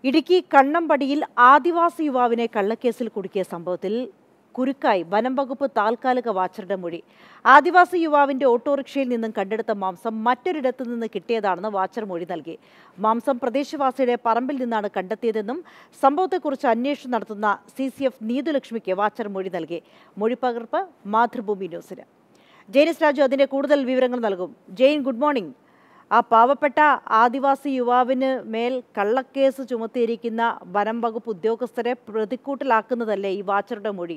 ഇടുക്കി കണ്ണമ്പടിയിൽ ആദിവാസി യുവാവിനെ കള്ളക്കേസിൽ കുടുക്കിയ സംഭവത്തിൽ കുരുക്കായി വനം വകുപ്പ് താൽക്കാലിക വാച്ചറുടെ മൊഴി ആദിവാസി യുവാവിന്റെ ഓട്ടോറിക്ഷയിൽ നിന്നും കണ്ടെടുത്ത മാംസം മറ്റൊരിടത്തു നിന്ന് കിട്ടിയതാണെന്ന് വാച്ചർ മൊഴി നൽകി മാംസം പ്രദേശവാസിയുടെ പറമ്പിൽ നിന്നാണ് കണ്ടെത്തിയതെന്നും സംഭവത്തെക്കുറിച്ച് അന്വേഷണം നടത്തുന്ന സി സി എഫ് നീതുലക്ഷ്മിക്ക് വാച്ചർ മൊഴി നൽകി മൊഴിപ്പകർപ്പ് മാതൃഭൂമി ന്യൂസിന് ജെയിനിസ് രാജു അതിന്റെ കൂടുതൽ വിവരങ്ങൾ നൽകും ജെയിൻ ഗുഡ് മോർണിംഗ് ആ പാവപ്പെട്ട ആദിവാസി യുവാവിന് മേൽ കള്ളക്കേസ് ചുമത്തിയിരിക്കുന്ന വനം വകുപ്പ് ഉദ്യോഗസ്ഥരെ പ്രതിക്കൂട്ടിലാക്കുന്നതല്ലേ ഈ വാച്ചറുടെ മൊഴി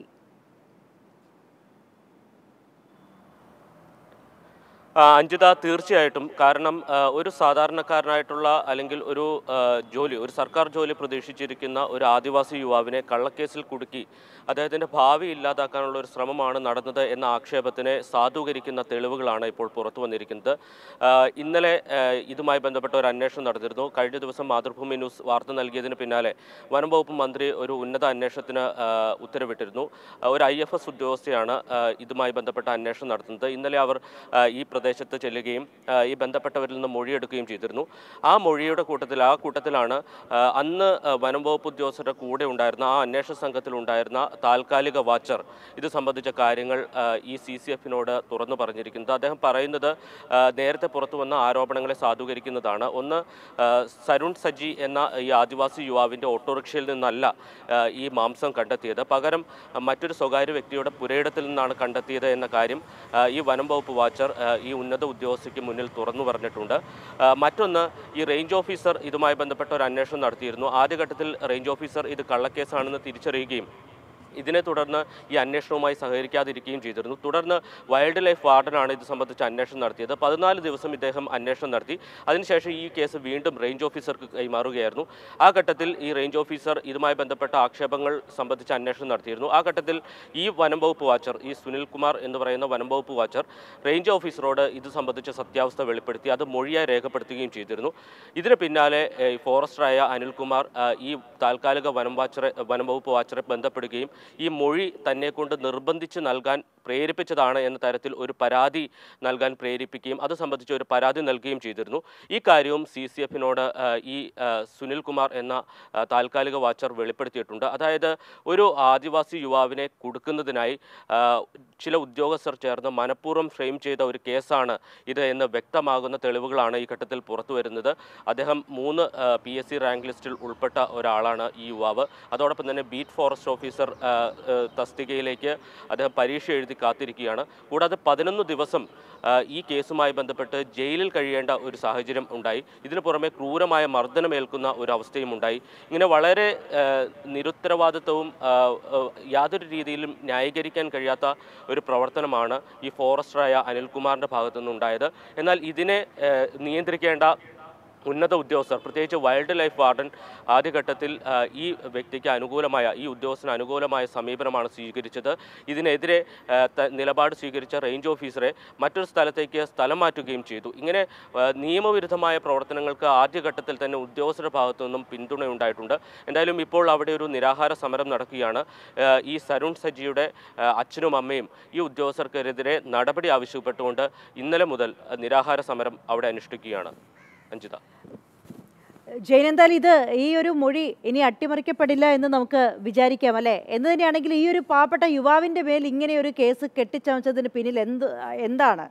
ആ, അഞ്ജിത തീർച്ചയായിട്ടും കാരണം ആ, ഒരു സാധാരണക്കാരനായിട്ടുള്ള അല്ലെങ്കിൽ ഒരു ആ, ജോലി ഒരു സർക്കാർ ജോലി പ്രതീക്ഷിച്ചിരിക്കുന്ന ഒരു ആദിവാസി യുവാവിനെ കള്ളക്കേസിൽ കുടുക്കി അദ്ദേഹത്തിൻ്റെ ഭാവി ഇല്ലാതാക്കാനുള്ള ഒരു ശ്രമമാണ് നടന്നത് എന്ന ആക്ഷേപത്തിനെ സാധൂകരിക്കുന്ന തെളിവുകളാണ് ഇപ്പോൾ പുറത്തു വന്നിരിക്കുന്നത് ആ, ഇന്നലെ ആ, ഇതുമായി ബന്ധപ്പെട്ട ഒരു അന്വേഷണം നടന്നിരുന്നു കഴിഞ്ഞ ദിവസം മാതൃഭൂമി ന്യൂസ് വാർത്ത നൽകിയതിന് പിന്നാലെ വനം വകുപ്പ് മന്ത്രി ഒരു ഉന്നത അന്വേഷണത്തിന് ആ, ഉത്തരവിട്ടിരുന്നു ആ, ഒരു ഐ എഫ് എസ് ഉദ്യോഗസ്ഥയാണ് ആ, ഇതുമായി ബന്ധപ്പെട്ട അന്വേഷണം നടത്തുന്നത് ഇന്നലെ അവർ ആ, ഈ പ്രദേശത്ത് ചെല്ലുകയും ആ, ഈ ബന്ധപ്പെട്ടവരിൽ നിന്ന് മൊഴിയെടുക്കുകയും ചെയ്തിരുന്നു ആ മൊഴിയുടെ കൂട്ടത്തിൽ ആ കൂട്ടത്തിലാണ് ആ, അന്ന് ആ, വനം വകുപ്പ് ഉദ്യോഗസ്ഥരുടെ കൂടെ ഉണ്ടായിരുന്ന ആ അന്വേഷണ സംഘത്തിൽ ഉണ്ടായിരുന്ന താൽക്കാലിക വാച്ചർ ഇത് സംബന്ധിച്ച കാര്യങ്ങൾ ആ, ഈ സി സി എഫിനോട് തുറന്നു പറഞ്ഞിരിക്കുന്നത് അദ്ദേഹം പറയുന്നത് ആ, നേരത്തെ പുറത്തു വന്ന ആരോപണങ്ങളെ സാധൂകരിക്കുന്നതാണ് ഒന്ന് ആ, സരുൺ സജി എന്ന ഈ ആദിവാസി യുവാവിൻ്റെ ഓട്ടോറിക്ഷയിൽ നിന്നല്ല ആ, ഈ മാംസം കണ്ടെത്തിയത് പകരം ആ, മറ്റൊരു സ്വകാര്യ വ്യക്തിയുടെ പുരയിടത്തിൽ നിന്നാണ് കണ്ടെത്തിയത് എന്ന കാര്യം ആ, ഈ വനം വകുപ്പ് വാച്ചർ ആ, ഈ ഉന്നത ഉദ്യോഗസ്ഥയ്ക്ക് മുന്നിൽ തുറന്നു പറഞ്ഞിട്ടുണ്ട് ആ, മറ്റൊന്ന് ഈ റേഞ്ച് ഓഫീസർ ഇതുമായി ബന്ധപ്പെട്ട ഒരു അന്വേഷണം നടത്തിയിരുന്നു ആദ്യഘട്ടത്തിൽ റേഞ്ച് ഓഫീസർ ഇത് കള്ളക്കേസാണെന്ന് തിരിച്ചറിയുകയും ഇതിനെ തുടർന്ന് ഈ അന്വേഷണവുമായി സഹകരിക്കാതിരിക്കുകയും ചെയ്തിരുന്നു തുടർന്ന് വൈൽഡ് ലൈഫ് വാർഡനാണ് ഇത് സംബന്ധിച്ച് അന്വേഷണം നടത്തിയത് പതിനാല് ദിവസം ഇദ്ദേഹം അന്വേഷണം നടത്തി അതിനുശേഷം ഈ കേസ് വീണ്ടും റേഞ്ച് ഓഫീസർക്ക് കൈമാറുകയായിരുന്നു ആ ഘട്ടത്തിൽ ഈ റേഞ്ച് ഓഫീസർ ഇതുമായി ബന്ധപ്പെട്ട ആക്ഷേപങ്ങൾ സംബന്ധിച്ച് അന്വേഷണം നടത്തിയിരുന്നു ആ ഘട്ടത്തിൽ ഈ വനം വകുപ്പ് വാച്ചർ ഈ സുനിൽ കുമാർ എന്ന് പറയുന്ന വനം വകുപ്പ് വാച്ചർ റേഞ്ച് ഓഫീസറോട് ഇത് സംബന്ധിച്ച സത്യാവസ്ഥ വെളിപ്പെടുത്തി അത് മൊഴിയായി രേഖപ്പെടുത്തുകയും ചെയ്തിരുന്നു ഇതിന് പിന്നാലെ ഏഹ്, ഈ ഫോറസ്റ്ററായ അനിൽകുമാർ ആ, ഈ താൽക്കാലിക വനം വാച്ചറെ വനം വകുപ്പ് വാച്ചറെ ബന്ധപ്പെടുകയും ഈ മൊഴി തന്നെ കൊണ്ട് നിർബന്ധിച്ച് നൽകാൻ പ്രേരിപ്പിച്ചതാണ് എന്ന തരത്തിൽ ഒരു പരാതി നൽകാൻ പ്രേരിപ്പിക്കുകയും അത് സംബന്ധിച്ച് ഒരു പരാതി നൽകുകയും ചെയ്തിരുന്നു ഈ കാര്യവും സി സി എഫിനോട് ഈ ആ, സുനിൽ കുമാർ എന്ന ആ, താൽക്കാലിക വാച്ചർ വെളിപ്പെടുത്തിയിട്ടുണ്ട് അതായത് ഒരു ആദിവാസി യുവാവിനെ കൊടുക്കുന്നതിനായി ആ, ചില ഉദ്യോഗസ്ഥർ ചേർന്ന് മനഃപൂർവ്വം ഫ്രെയിം ചെയ്ത ഒരു കേസാണ് ഇത് എന്ന് വ്യക്തമാകുന്ന തെളിവുകളാണ് ഈ ഘട്ടത്തിൽ പുറത്തു വരുന്നത് അദ്ദേഹം മൂന്ന് പി എസ് സി റാങ്ക് ലിസ്റ്റിൽ ഉൾപ്പെട്ട ഒരാളാണ് ഈ യുവാവ് അതോടൊപ്പം തന്നെ ബീറ്റ് ഫോറസ്റ്റ് ഓഫീസർ ആ, ആ, തസ്തികയിലേക്ക് അദ്ദേഹം പരീക്ഷ എഴുതി കാത്തിരിക്കുകയാണ് കൂടാതെ പതിനൊന്ന് ദിവസം ആ, ഈ കേസുമായി ബന്ധപ്പെട്ട് ജയിലിൽ കഴിയേണ്ട ഒരു സാഹചര്യം ഉണ്ടായി ഇതിനു പുറമെ ക്രൂരമായ മർദ്ദനമേൽക്കുന്ന ഒരു അവസ്ഥയും ഉണ്ടായി ഇങ്ങനെ വളരെ ആ, നിരുത്തരവാദിത്വവും ആ, ആ, യാതൊരു രീതിയിലും ന്യായീകരിക്കാൻ കഴിയാത്ത ഒരു പ്രവർത്തനമാണ് ഈ ഫോറസ്റ്ററായ അനിൽകുമാറിൻ്റെ ഭാഗത്തു നിന്നുണ്ടായത് എന്നാൽ ഇതിനെ ആ, നിയന്ത്രിക്കേണ്ട ഉന്നത ഉദ്യോഗസ്ഥർ പ്രത്യേകിച്ച് വൈൽഡ് ലൈഫ് വാർഡൻ ആദ്യഘട്ടത്തിൽ ആ, ഈ വ്യക്തിക്ക് അനുകൂലമായ ഈ ഉദ്യോഗസ്ഥന് അനുകൂലമായ സമീപനമാണ് സ്വീകരിച്ചത് ഇതിനെതിരെ ആ, ത- നിലപാട് സ്വീകരിച്ച റേഞ്ച് ഓഫീസറെ മറ്റൊരു സ്ഥലത്തേക്ക് സ്ഥലം മാറ്റുകയും ചെയ്തു ഇങ്ങനെ ആ, നിയമവിരുദ്ധമായ പ്രവർത്തനങ്ങൾക്ക് ആദ്യഘട്ടത്തിൽ തന്നെ ഉദ്യോഗസ്ഥരുടെ ഭാഗത്തു നിന്നും പിന്തുണയുണ്ടായിട്ടുണ്ട് എന്തായാലും ഇപ്പോൾ അവിടെ ഒരു നിരാഹാര സമരം നടക്കുകയാണ് ആ, ഈ സരുൺ സജിയുടെ ആ, അച്ഛനും അമ്മയും ഈ ഉദ്യോഗസ്ഥർക്കെതിരെ നടപടി ആവശ്യപ്പെട്ടുകൊണ്ട് ഇന്നലെ മുതൽ ആ, നിരാഹാര സമരം അവിടെ അനുഷ്ഠിക്കുകയാണ് അഞ്ജിത ജെയിൻ എന്തായാലും ഇത് ഈ ഒരു മൊഴി ഇനി അട്ടിമറിക്കപ്പെടില്ല എന്ന് നമുക്ക് വിചാരിക്കാം അല്ലേ എന്ന് തന്നെയാണെങ്കിൽ ഈ ഒരു പാവപ്പെട്ട യുവാവിന്റെ മേൽ ഇങ്ങനെ ഒരു കേസ് കെട്ടിച്ചമച്ചതിന് പിന്നിൽ എന്ത് എന്താണ്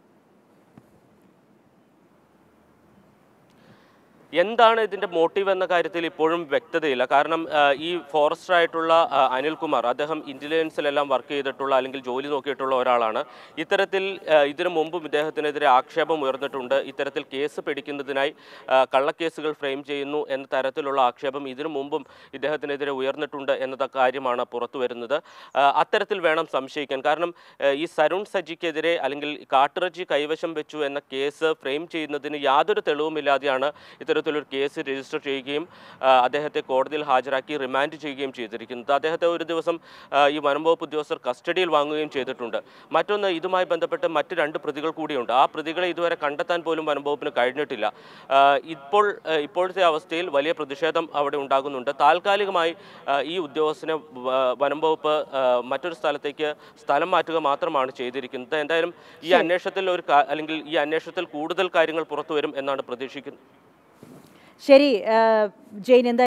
എന്താണ് ഇതിന്റെ മോട്ടീവ് എന്ന കാര്യത്തിൽ ഇപ്പോഴും വ്യക്തതയില്ല കാരണം ആ, ഈ ഫോറസ്റ്റർ ആയിട്ടുള്ള ആ, അനിൽകുമാർ അദ്ദേഹം ഇന്റലിജൻസിലെല്ലാം വർക്ക് ചെയ്തിട്ടുള്ള അല്ലെങ്കിൽ ജോലി നോക്കിയിട്ടുള്ള ഒരാളാണ് ഇത്തരത്തിൽ ആ, ഇതിനു മുമ്പും ഇദ്ദേഹത്തിനെതിരെ ആക്ഷേപം ഉയർന്നിട്ടുണ്ട് ഇത്തരത്തിൽ കേസ് പിടിക്കുന്നതിനായി ആ, കള്ളക്കേസുകൾ ഫ്രെയിം ചെയ്യുന്നു എന്ന തരത്തിലുള്ള ആക്ഷേപം ഇതിനു മുമ്പും ഇദ്ദേഹത്തിനെതിരെ ഉയർന്നിട്ടുണ്ട് എന്നത് കാര്യമാണ് പുറത്തു വരുന്നത് ആ, അത്തരത്തിൽ വേണം സംശയിക്കാൻ കാരണം ആ, ഈ സരുൺ സജിക്കെതിരെ അല്ലെങ്കിൽ കാട്ടിറച്ചി കൈവശം വെച്ചു എന്ന കേസ് ഫ്രെയിം ചെയ്യുന്നതിന് യാതൊരു തെളിവുമില്ലാതെയാണ് ഇത്തരത്തിലൊരു കേസ് രജിസ്റ്റർ ചെയ്യുകയും ആ, അദ്ദേഹത്തെ കോടതിയിൽ ഹാജരാക്കി റിമാൻഡ് ചെയ്യുകയും ചെയ്തിരിക്കുന്നത് അദ്ദേഹത്തെ ഒരു ദിവസം ആ, ഈ വനം വകുപ്പ് ഉദ്യോഗസ്ഥർ കസ്റ്റഡിയിൽ വാങ്ങുകയും ചെയ്തിട്ടുണ്ട് മറ്റൊന്ന് ഇതുമായി ബന്ധപ്പെട്ട് മറ്റ് രണ്ട് പ്രതികൾ കൂടിയുണ്ട് ആ പ്രതികളെ ഇതുവരെ കണ്ടെത്താൻ പോലും വനം വകുപ്പിന് കഴിഞ്ഞിട്ടില്ല ആ, ഇപ്പോൾ ആ, ഇപ്പോഴത്തെ അവസ്ഥയിൽ വലിയ പ്രതിഷേധം അവിടെ ഉണ്ടാകുന്നുണ്ട് താൽക്കാലികമായി ആ, ഈ ഉദ്യോഗസ്ഥനെ വ- വനം വകുപ്പ് ആ, മറ്റൊരു സ്ഥലത്തേക്ക് സ്ഥലം മാറ്റുക മാത്രമാണ് ചെയ്തിരിക്കുന്നത് എന്തായാലും ഈ അന്വേഷണത്തിൽ ഒരു കാ- അല്ലെങ്കിൽ ഈ അന്വേഷണത്തിൽ കൂടുതൽ കാര്യങ്ങൾ പുറത്തു വരും എന്നാണ് പ്രതീക്ഷിക്കുന്നത് ശരി ആ, ജെയിൻ എന്തായാലും